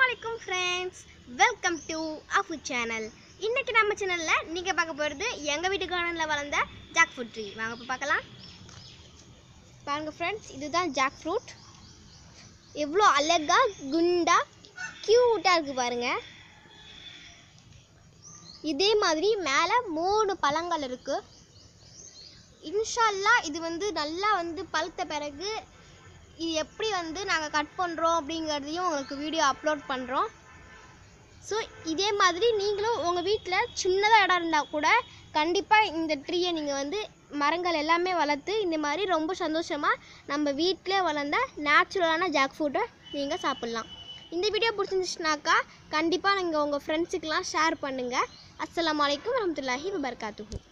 வலைக்கும் friends welcome to அஃபு channel இன்னைக்கு நம்ம சேனலில் நீங்கள் பார்க்க போகிறது எங்கள் வீட்டு கார்டனில் வளர்ந்த ஜாக் ஃப்ரூட் ட்ரீ வாங்க இப்போ பார்க்கலாம் பாருங்கள் ஃப்ரெண்ட்ஸ் இதுதான் ஜாக் ஃப்ரூட் எவ்வளோ அழகாக குண்டா க்யூட்டாக இருக்குது பாருங்கள் இதே மாதிரி மேலே மூணு பழங்கள் இருக்குது இன்ஷால்லா இது வந்து நல்லா வந்து பழுத்த பிறகு இது எப்படி வந்து நாங்கள் கட் பண்ணுறோம் அப்படிங்கிறதையும் உங்களுக்கு வீடியோ அப்லோட் பண்ணுறோம் ஸோ இதே மாதிரி நீங்களும் உங்கள் வீட்டில் சின்னதாக இடம் இருந்தால் கூட கண்டிப்பாக இந்த ட்ரீயை நீங்கள் வந்து மரங்கள் எல்லாமே வளர்த்து இந்த மாதிரி ரொம்ப சந்தோஷமாக நம்ம வீட்டிலே வளர்ந்த நேச்சுரலான ஜாக் ஃப்ரூட்டை நீங்கள் சாப்பிட்லாம் இந்த வீடியோ பிடிச்சிருந்துச்சுனாக்கா கண்டிப்பாக நீங்கள் உங்கள் ஃப்ரெண்ட்ஸுக்கெலாம் ஷேர் பண்ணுங்கள் அஸ்ஸலாமு அலைக்கும் வரமத்துல்லாஹி வபர்காத்துஹு